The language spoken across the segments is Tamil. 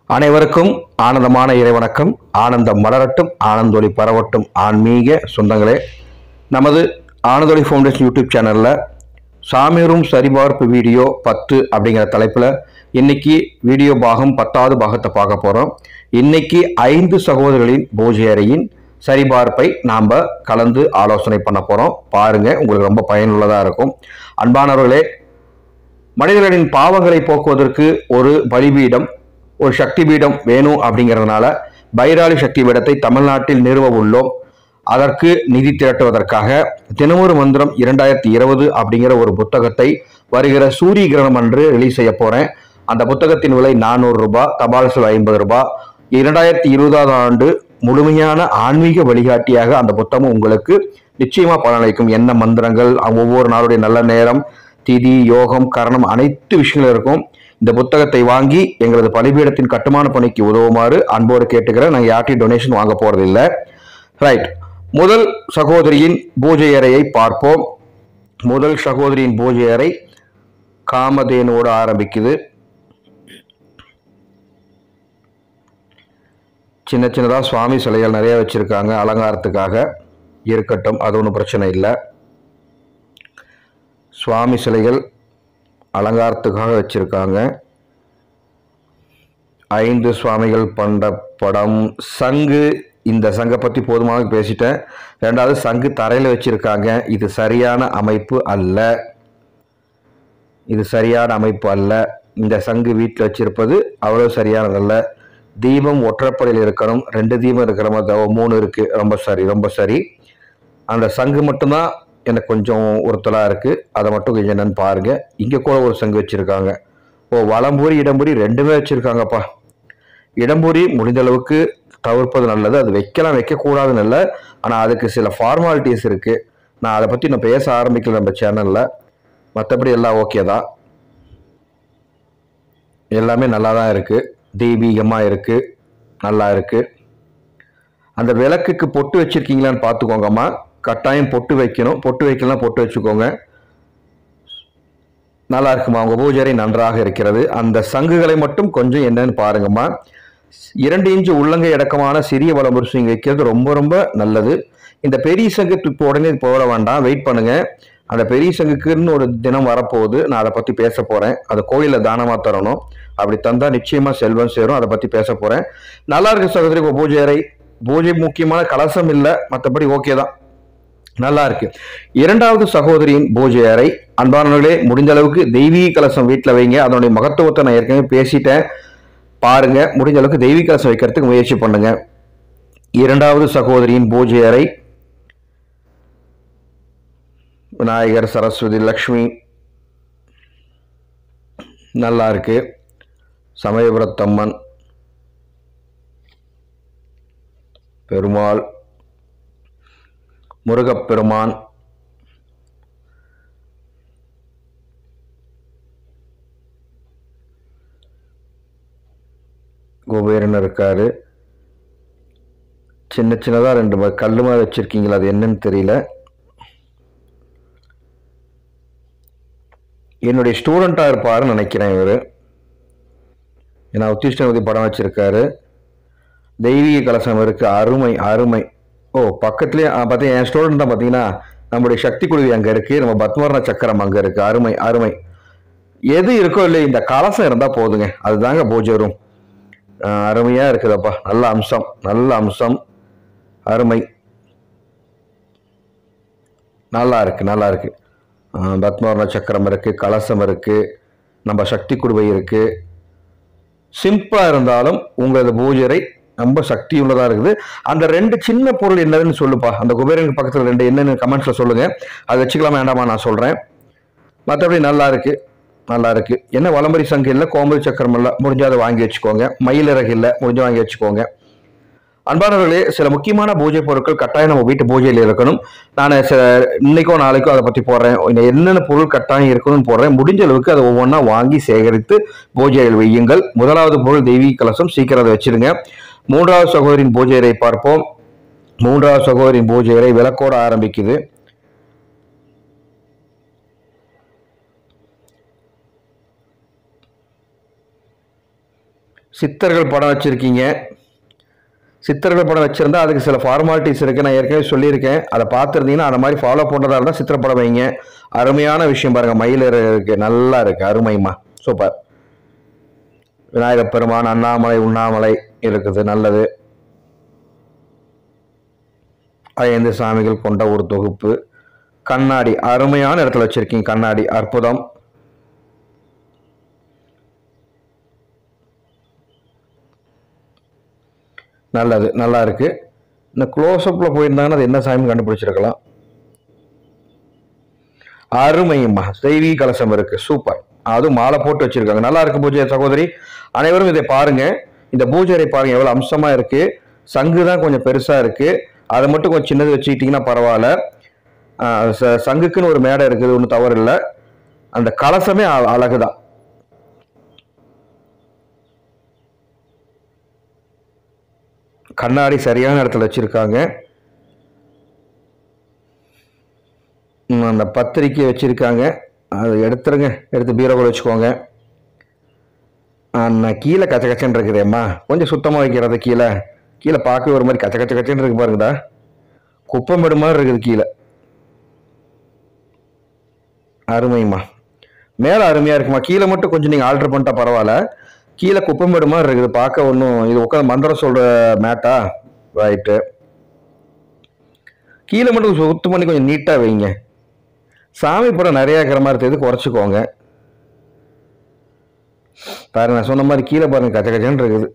அனைவருக்கும் ஆனந்தமான இறைவணக்கம் ஆனந்தம் மலரட்டும் ஆனந்தொலி பரவட்டும் ஆன்மீக சொந்தங்களே நமது ஆனந்தொலி ஃபவுண்டேஷன் யூடியூப் சேனலில் சாமியரும் சரிபார்ப்பு வீடியோ பத்து அப்படிங்கிற தலைப்பில் இன்னைக்கு வீடியோ பாகம் பத்தாவது பாகத்தை பார்க்க போகிறோம் இன்னைக்கு ஐந்து சகோதரர்களின் பூஜை அறையின் சரிபார்ப்பை நாம் கலந்து ஆலோசனை பண்ண போகிறோம் பாருங்கள் உங்களுக்கு ரொம்ப பயனுள்ளதாக இருக்கும் அன்பானவர்களே மனிதர்களின் பாவங்களை போக்குவதற்கு ஒரு பலிபீடம் ஒரு சக்தி பீடம் வேணும் அப்படிங்கிறதுனால பைராளி சக்தி பீடத்தை தமிழ்நாட்டில் நிறுவ உள்ளோம் அதற்கு நிதி திரட்டுவதற்காக தினமொரு மந்திரம் இரண்டாயிரத்தி இருபது அப்படிங்கிற ஒரு புத்தகத்தை வருகிற சூரிய கிரகணம் அன்று ரிலீஸ் செய்ய போறேன் அந்த புத்தகத்தின் விலை நானூறு ரூபாய் தபால் செலவு ஐம்பது ரூபாய் இரண்டாயிரத்தி இருபதாவது ஆண்டு முழுமையான ஆன்மீக வழிகாட்டியாக அந்த புத்தகம் உங்களுக்கு நிச்சயமா பலனளிக்கும் என்ன மந்திரங்கள் அங்க ஒவ்வொரு நாளுடைய நல்ல நேரம் திதி யோகம் கரணம் அனைத்து விஷயங்களும் இருக்கும் இந்த புத்தகத்தை வாங்கி எங்களது பலிபீடத்தின் கட்டுமான பணிக்கு உதவுமாறு அன்போடு கேட்டுக்கிறேன் நாங்கள் யார்ட்டையும் டொனேஷன் வாங்க போறதில்லை ரைட் முதல் சகோதரியின் பூஜை அறையை பார்ப்போம் முதல் சகோதரியின் பூஜை அறை காமதேனோடு ஆரம்பிக்குது சின்ன சின்னதாக சுவாமி சிலைகள் நிறைய வச்சுருக்காங்க அலங்காரத்துக்காக இருக்கட்டும் அது ஒன்றும் பிரச்சனை இல்லை சுவாமி சிலைகள் அலங்காரத்துக்காக வச்சுருக்காங்க ஐந்து சுவாமிகள் பண்ட படம் சங்கு இந்த சங்கை பற்றி போதுமாக பேசிட்டேன் ரெண்டாவது சங்கு தரையில் வச்சுருக்காங்க இது சரியான அமைப்பு அல்ல இது சரியான அமைப்பு அல்ல இந்த சங்கு வீட்டில் வச்சிருப்பது அவ்வளோ சரியானதல்ல தீபம் ஒற்றைப்படையில் இருக்கணும் ரெண்டு தீபம் இருக்கிற மாதிரி மூணு இருக்குது ரொம்ப சரி ரொம்ப சரி அந்த சங்கு மட்டும்தான் எனக்கு கொஞ்சம் உறுத்தலாக இருக்குது அதை மட்டும் கொஞ்சம் என்னன்னு பாருங்கள் இங்கே கூட ஒரு சங்கு வச்சுருக்காங்க ஓ வலம்பூரி இடம்பூரி ரெண்டுமே வச்சுருக்காங்கப்பா இடம்பூரி முடிந்த அளவுக்கு தவிர்ப்பது நல்லது அது வைக்கலாம் வைக்கக்கூடாதுன்னு இல்லை ஆனால் அதுக்கு சில ஃபார்மாலிட்டிஸ் இருக்குது நான் அதை பற்றி நான் பேச ஆரம்பிக்கல நம்ம சேனலில் மற்றபடி எல்லாம் ஓகே தான் எல்லாமே நல்லா தான் இருக்குது தெய்வீகமாக இருக்குது நல்லா இருக்குது அந்த விளக்குக்கு பொட்டு வச்சிருக்கீங்களான்னு பார்த்துக்கோங்கம்மா கட்டாயம் பொட்டு வைக்கணும் பொட்டு வைக்கலாம் பொட்டு வச்சுக்கோங்க நல்லா இருக்குமா உங்கள் பூஜை நன்றாக இருக்கிறது அந்த சங்குகளை மட்டும் கொஞ்சம் என்னன்னு பாருங்கம்மா இரண்டு இன்ச்சு உள்ளங்கை அடக்கமான சிறிய வளமுறை இங்கே வைக்கிறது ரொம்ப ரொம்ப நல்லது இந்த பெரிய சங்கு இப்போ உடனே போட வேண்டாம் வெயிட் பண்ணுங்க அந்த பெரிய சங்குக்குன்னு ஒரு தினம் வரப்போகுது நான் அதை பற்றி பேச போகிறேன் அதை கோயிலில் தானமாக தரணும் அப்படி தந்தால் நிச்சயமாக செல்வம் சேரும் அதை பற்றி பேச போகிறேன் நல்லா இருக்கு சகோதரி உங்கள் பூஜை அறை பூஜை முக்கியமான கலசம் இல்லை மற்றபடி ஓகே தான் நல்லா இருக்கு இரண்டாவது சகோதரியின் பூஜை அறை அன்பானவர்களே முடிந்த அளவுக்கு தெய்வீக கலசம் வீட்டில் வைங்க அதனுடைய மகத்துவத்தை நான் ஏற்கனவே பேசிட்டேன் பாருங்க முடிஞ்ச அளவுக்கு தெய்வீக கலசம் வைக்கிறதுக்கு முயற்சி பண்ணுங்க இரண்டாவது சகோதரியின் பூஜை அறை விநாயகர் சரஸ்வதி லக்ஷ்மி நல்லா இருக்கு சமயபுரத்தம்மன் பெருமாள் முருகப்பெருமான் குபேரன் இருக்காரு சின்ன சின்னதாக ரெண்டு ம- கல்லு மாதிரி வச்சிருக்கீங்களா அது என்னன்னு தெரியல என்னுடைய ஸ்டூடெண்ட்டாக இருப்பாருன்னு நினைக்கிறேன் இவர் ஏன்னா உத்திஷ்டபதி படம் வச்சிருக்காரு தெய்வீக கலசம் இருக்கு அருமை அருமை ஓ பக்கத்துலேயே பார்த்தீங்க என் ஸ்டூடெண்ட் தான் பார்த்தீங்கன்னா நம்முடைய சக்தி குழுவி அங்கே இருக்கு நம்ம பத்மவர்ண சக்கரம் அங்கே இருக்கு அருமை அருமை எது இருக்கோ இல்லை இந்த கலசம் இருந்தால் போதுங்க அதுதாங்க பூஜை ரூம் அருமையாக இருக்குதப்பா நல்ல அம்சம் நல்ல அம்சம் அருமை நல்லா இருக்கு நல்லா இருக்கு ஆஹ் பத்மவர்ண சக்கரம் இருக்கு கலசம் இருக்கு நம்ம சக்தி குடுவை இருக்கு சிம்பிளா இருந்தாலும் உங்களது பூஜை ரொம்ப சக்தி உள்ளதா இருக்குது அந்த ரெண்டு சின்ன பொருள் என்னதுன்னு சொல்லுப்பா அந்த குபேரனுக்கு பக்கத்துல ரெண்டு என்னன்னு கமெண்ட்ஸ்ல சொல்லுங்க அதை வச்சுக்கலாமா வேண்டாமா நான் சொல்றேன் மற்றபடி நல்லா இருக்கு நல்லா இருக்கு என்ன வலம்பரி சங்கு இல்லை கோம்பரி சக்கரம் இல்லை முடிஞ்சா அதை வாங்கி வச்சுக்கோங்க மயிலிறகு இல்லை முடிஞ்சா வாங்கி வச்சுக்கோங்க அன்பானவர்களே சில முக்கியமான பூஜை பொருட்கள் கட்டாயம் நம்ம வீட்டு பூஜையில் இருக்கணும் நான் சில இன்னைக்கோ நாளைக்கோ அதை பற்றி போடுறேன் இன்னும் என்னென்ன பொருள் கட்டாயம் இருக்கணும்னு போடுறேன் முடிஞ்ச அளவுக்கு அதை ஒவ்வொன்றா வாங்கி சேகரித்து பூஜையில் வையுங்கள் முதலாவது பொருள் தெய்வீக கலசம் சீக்கிரம் அதை வச்சிருங்க மூன்றாவது சகோதரின் பூஜை அறை பார்ப்போம் மூன்றாவது சகோதரின் பூஜை அறை விளக்கோட ஆரம்பிக்குது சித்தர்கள் படம் வச்சுருக்கீங்க சித்தர்கள் படம் வச்சுருந்தா அதுக்கு சில ஃபார்மாலிட்டிஸ் இருக்குது நான் ஏற்கனவே சொல்லியிருக்கேன் அதை பார்த்துருந்தீங்கன்னா அந்த மாதிரி ஃபாலோ பண்ணுறதா இருந்தால் சித்திர படம் வைங்க அருமையான விஷயம் பாருங்கள் மயில் இருக்குது நல்லா இருக்குது அருமைமா சூப்பர் விநாயகப் பெருமான் அண்ணாமலை உண்ணாமலை இருக்குது நல்லது ஐந்து சாமிகள் கொண்ட ஒரு தொகுப்பு கண்ணாடி அருமையான இடத்துல வச்சிருக்கீங்க கண்ணாடி அற்புதம் நல்லது நல்லா இருக்கு இந்த க்ளோஸ்அப்பில் போயிருந்தாங்கன்னா அது என்ன சாமி கண்டுபிடிச்சிருக்கலாம் அருமையும்மா தெய்வீக கலசம் இருக்கு சூப்பர் அதுவும் மாலை போட்டு வச்சிருக்காங்க நல்லா இருக்கு பூஜை சகோதரி அனைவரும் இதை பாருங்க இந்த பூஜையை பாருங்க எவ்வளவு அம்சமா இருக்கு சங்கு தான் கொஞ்சம் பெருசா இருக்கு அதை மட்டும் கொஞ்சம் சின்னது வச்சுக்கிட்டீங்கன்னா பரவாயில்ல ஆஹ் ச- சங்குக்குன்னு ஒரு மேடை இருக்குது ஒன்றும் தவறு இல்லை அந்த கலசமே அ- அழகுதான் கண்ணாடி சரியான இடத்துல வச்சிருக்காங்க ம், அந்த பத்திரிக்கை வச்சிருக்காங்க அதை எடுத்துருங்க எடுத்து பீரோவில் வச்சுக்கோங்க ஆ, நான் கீழே கச்ச கச்சன்னு இருக்குதேம்மா கொஞ்சம் சுத்தமாக வைக்கிறது கீழே கீழே பார்க்கவே ஒரு மாதிரி கச்ச கச்ச கச்சன்னு இருக்கு பாருங்கடா குப்பமேடு மாதிரி இருக்குது கீழே அருமைம்மா மேலே அருமையாக இருக்குமா கீழே மட்டும் கொஞ்சம் நீங்கள் ஆல்டர் பண்ணிட்டா பரவாயில்ல கீழே குப்பமேடு மாதிரி இருக்குது பார்க்க ஒன்றும் இது உட்காந்து மந்திரம் சொல்கிற மேட்டா ரைட்டு கீழே மட்டும் சுத்தம் பண்ணி கொஞ்சம் நீட்டாக வைங்க சாமி படம் நிறையா இருக்கிற மாதிரி தெரியுது குறைச்சிக்கோங்க பாருங்க நான் சொன்ன மாதிரி கீழே பாருங்க கச்ச கச்சன்னு இருக்குது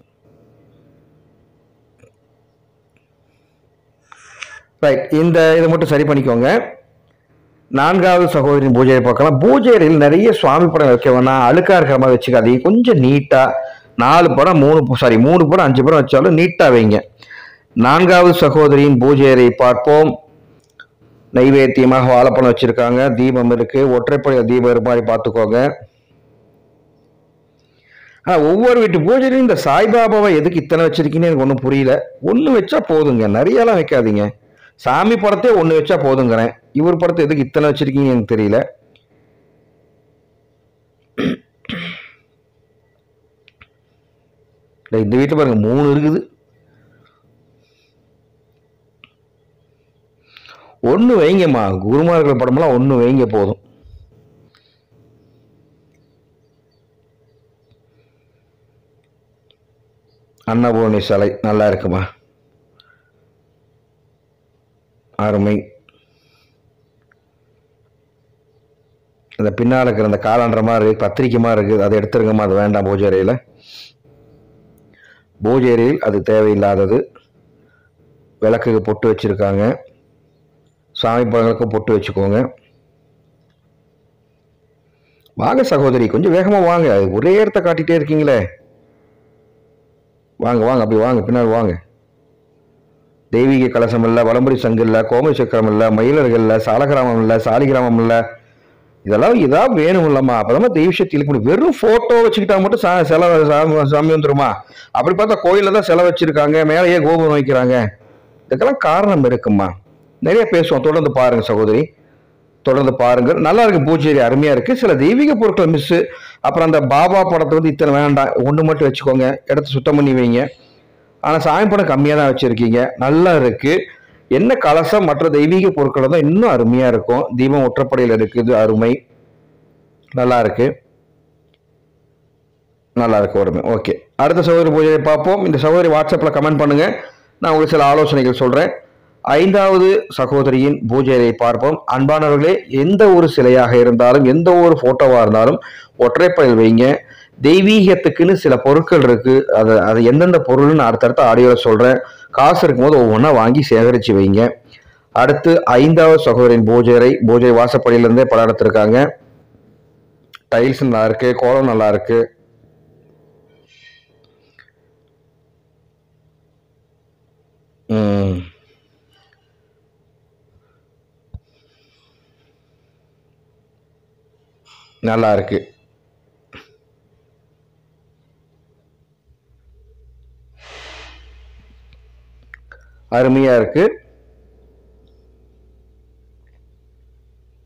ரைட் இந்த இதை மட்டும் சரி பண்ணிக்கோங்க நான்காவது சகோதரின் பூஜையை பார்க்கலாம் பூஜைகளில் நிறைய சுவாமி படம் வைக்க வேணாம் அழுக்கா இருக்கிற மாதிரி வச்சுக்காதீங்க கொஞ்சம் நீட்டா நாலு படம் மூணு சாரி மூணு படம் அஞ்சு படம் வச்சாலும் நீட்டா வைங்க நான்காவது சகோதரியின் பூஜையறை பார்ப்போம் நைவேத்தியமாக வாழைப்பழம் வச்சிருக்காங்க தீபம் இருக்கு ஒற்றைப்படை தீபம் இருக்க மாதிரி பார்த்துக்கோங்க ஆனா ஒவ்வொரு வீட்டு பூஜையிலையும் இந்த சாய்பாபாவை எதுக்கு இத்தனை வச்சிருக்கீங்கன்னு எனக்கு ஒன்றும் புரியல ஒன்று வச்சா போதுங்க நிறையலாம் வைக்காதீங்க சாமி படத்தே ஒன்று வச்சா போதுங்கிறேன் இவர் படத்தை எதுக்கு இத்தனை வச்சிருக்கீங்கன்னு எனக்கு தெரியல டேய், இந்த வீட்டில் பாருங்க மூணு இருக்குது ஒன்று வைங்கம்மா குருமார்கள் படமெல்லாம் ஒன்று வைங்க போதும் அன்னபூர்ணி சிலை நல்லா இருக்குமா அருமை அந்த பின்னால் இருக்கிற அந்த காலாண்டர மாதிரி பத்திரிக்கை மாதிரி இருக்குது அதை எடுத்துருங்கம்மா அது வேண்டாம் பூஜை அறையில் பூஜை அறையில் அது தேவையில்லாதது விளக்குக்கு பொட்டு வச்சுருக்காங்க சாமி படங்களுக்கும் பொட்டு வச்சுக்கோங்க வாங்க சகோதரி கொஞ்சம் வேகமாக வாங்க அது ஒரே இடத்த காட்டிகிட்டே இருக்கீங்களே வாங்க வாங்க அப்படி வாங்க பின்னாடி வாங்க தெய்வீக கலசம் இல்லை வலம்புரி சங்கு இல்லை கோமை சக்கரம் இல்லை மயிலர்கள் இல்லை சாலகிராமம் இல்லை சாலிகிராமம் இல்லை இதெல்லாம் இதா வேணும் இல்லம்மா அப்பதான் தெய்வ சக்தி இழுக்க முடியும் வெறும் போட்டோ வச்சுக்கிட்டா மட்டும் சா செலவு சாமி சாமி வந்துருமா அப்படி பார்த்தா கோயிலில் தான் செலவு வச்சிருக்காங்க மேலேயே கோபுரம் வைக்கிறாங்க இதுக்கெல்லாம் காரணம் இருக்குமா நிறைய பேசுவோம் தொடர்ந்து பாருங்க சகோதரி தொடர்ந்து பாருங்க நல்லா இருக்கு பூஜை அருமையா இருக்கு சில தெய்வீக பொருட்கள் மிஸ் அப்புறம் அந்த பாபா படத்தை வந்து இத்தனை வேண்டாம் ஒன்று மட்டும் வச்சுக்கோங்க இடத்த சுத்தம் பண்ணி வைங்க ஆனால் சாமி படம் கம்மியாக தான் வச்சுருக்கீங்க நல்லா இருக்கு என்ன கலசம் மற்ற தெய்வீக பொருட்கள் தான் இன்னும் அருமையாக இருக்கும் தீபம் ஒற்றப்படையில் இருக்குது அருமை நல்லா இருக்கு நல்லா இருக்கு ஒருமை ஓகே அடுத்த சகோதரி பூஜையை பார்ப்போம் இந்த சகோதரி வாட்ஸ்அப்பில் கமெண்ட் பண்ணுங்க நான் உங்களுக்கு சில ஆலோசனைகள் சொல்கிறேன் ஐந்தாவது சகோதரியின் பூஜையை பார்ப்போம் அன்பானவர்களே எந்த ஒரு சிலையாக இருந்தாலும் எந்த ஒரு ஃபோட்டோவாக இருந்தாலும் ஒற்றைப்படையில் வைங்க தெய்வீகத்துக்குன்னு சில பொருட்கள் இருக்கு அதை அது எந்தெந்த பொருள்னு அடுத்தடுத்த ஆடியோவில் சொல்கிறேன் காசு இருக்கும்போது ஒவ்வொன்றா வாங்கி சேகரித்து வைங்க அடுத்து ஐந்தாவது சகோதரின் பூஜை பூஜை வாசப்படியிலேருந்தே படம் எடுத்திருக்காங்க டைல்ஸ் நல்லா இருக்கு கோலம் நல்லா இருக்கு ம். நல்லா இருக்கு அருமையா இருக்கு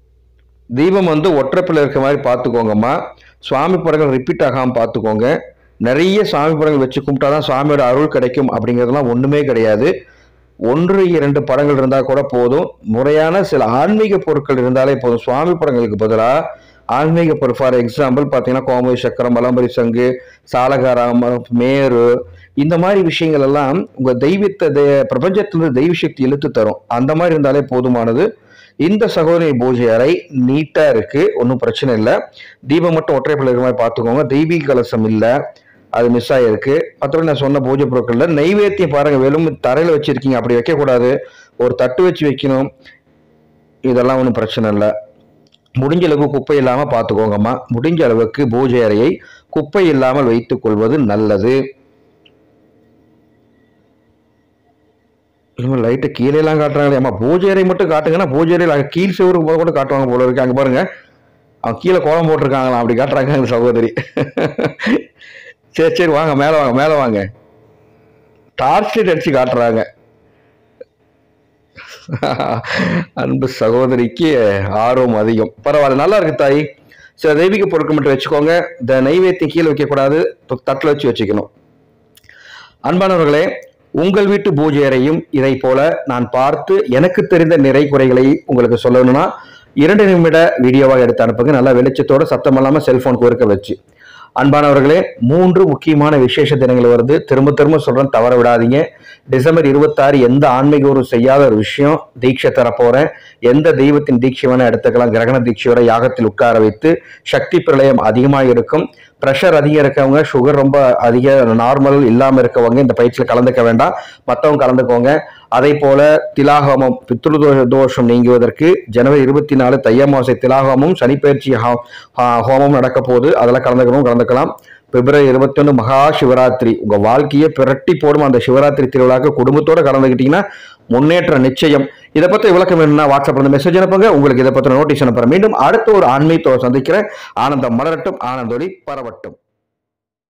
தீபம் வந்து ஒற்றைப்பில் இருக்க மாதிரி பார்த்துக்கோங்கம்மா சுவாமி படங்கள் ரிப்பீட் ஆகாமல் பார்த்துக்கோங்க நிறைய சாமி படங்கள் வச்சு கும்பிட்டாதான் சாமியோட அருள் கிடைக்கும் அப்படிங்கிறதுலாம் ஒன்றுமே கிடையாது ஒன்று இரண்டு படங்கள் இருந்தால் கூட போதும் முறையான சில ஆன்மீக பொருட்கள் இருந்தாலே போதும் சுவாமி படங்களுக்கு பதிலாக ஆன்மீக பொருள் ஃபார் எக்ஸாம்பிள் பார்த்தீங்கன்னா கோமதி சக்கரம் மலம்பரி சங்கு சாலகாரம் மேரு இந்த மாதிரி விஷயங்கள் எல்லாம் உங்கள் தெய்வத்தை தெ- பிரபஞ்சத்திலிருந்து தெய்வ சக்தி இழுத்து தரும் அந்த மாதிரி இருந்தாலே போதுமானது இந்த சகோதரி பூஜை அறை நீட்டாக இருக்கு ஒன்றும் பிரச்சனை இல்லை தீபம் மட்டும் ஒற்றைப்பள்ள இருக்கிற மாதிரி பார்த்துக்கோங்க தெய்வீக கலசம் இல்லை அது மிஸ் ஆகிருக்கு மற்றபடி நான் சொன்ன பூஜை பொருட்கள்ல நைவேத்தியம் பாருங்க வெறும் தரையில் வச்சிருக்கீங்க அப்படி வைக்கக்கூடாது ஒரு தட்டு வச்சு வைக்கணும் இதெல்லாம் ஒன்றும் பிரச்சனை இல்லை முடிஞ்ச அளவுக்கு குப்பை இல்லாமல் பார்த்துக்கோங்கம்மா முடிஞ்ச அளவுக்கு பூஜை அறையை குப்பை இல்லாமல் வைத்துக் கொள்வது நல்லது இவங்க லைட்டை கீழே எல்லாம் காட்டுறாங்களே அம்மா பூஜை அறை மட்டும் காட்டுங்கன்னா பூஜை அறையில் கீழ் செவருக்கு போக கூட காட்டுவாங்க போல இருக்கு அங்கே பாருங்க அவன் கீழே கோலம் போட்டிருக்காங்களாம் அப்படி காட்டுறாங்க அந்த சகோதரி சரி சரி வாங்க மேலே வாங்க மேலே வாங்க டார்ச் லைட் அடிச்சு காட்டுறாங்க அன்பு சகோதரிக்கு ஆர்வம் அதிகம் பரவாயில்ல நல்லா இருக்கு தாய் சில தெய்வீக பொருட்கள் மட்டும் வச்சுக்கோங்க இந்த நைவேத்தியம் கீழே வைக்கக்கூடாது தட்டில் வச்சு வச்சுக்கணும் அன்பானவர்களே உங்கள் வீட்டு பூஜை அறையும் இதை போல நான் பார்த்து எனக்கு தெரிந்த நிறை குறைகளை உங்களுக்கு சொல்லணும்னா இரண்டு நிமிட வீடியோவாக எடுத்து அனுப்புங்க நல்லா வெளிச்சத்தோட சத்தம் இல்லாமல் செல்போன் குறுக்க வச்சு அன்பானவர்களே மூன்று முக்கியமான விசேஷ தினங்கள் வருது திரும்ப திரும்ப சொல்றேன் தவற விடாதீங்க டிசம்பர் இருபத்தாறு எந்த ஆன்மீக குரு செய்யாத ஒரு விஷயம் தீட்சை தரப்போறேன் எந்த தெய்வத்தின் தீட்சை வேணா எடுத்துக்கலாம் கிரகண தீட்சையோட யாகத்தில் உட்கார வைத்து சக்தி பிரளயம் அதிகமாக இருக்கும் ப்ரெஷர் அதிகம் இருக்கவங்க சுகர் ரொம்ப அதிக நார்மல் இல்லாமல் இருக்கவங்க இந்த பயிற்சியில் கலந்துக்க வேண்டாம் மற்றவங்க கலந்துக்கோங்க அதே போல திலாகமம் பித்ருதோஷ தோஷம் நீங்குவதற்கு ஜனவரி இருபத்தி நாலு தையமாசை திலாகமும் சனிப்பயிற்சி ஹா- ஹா- ஹோமம் நடக்க போகுது அதெல்லாம் கலந்துக்கணும் கலந்துக்கலாம் பிப்ரவரி இருபத்தொன்று மகா சிவராத்திரி உங்க வாழ்க்கையை பிரட்டி போடும் அந்த சிவராத்திரி திருவிழாக்கு குடும்பத்தோட கலந்துக்கிட்டீங்கன்னா முன்னேற்றம் நிச்சயம் இதை பத்தி விளக்கம் வேணும்னா வாட்ஸ்அப்ல இருந்து மெசேஜ் அனுப்புங்க உங்களுக்கு இதை பத்தின நோட்டீஸ் அனுப்புறேன் மீண்டும் அடுத்த ஒரு ஆன்மீகத்தோட சந்திக்கிறேன் ஆனந்தம் மலரட்டும் ஆனந்தொலி பரவட்டும்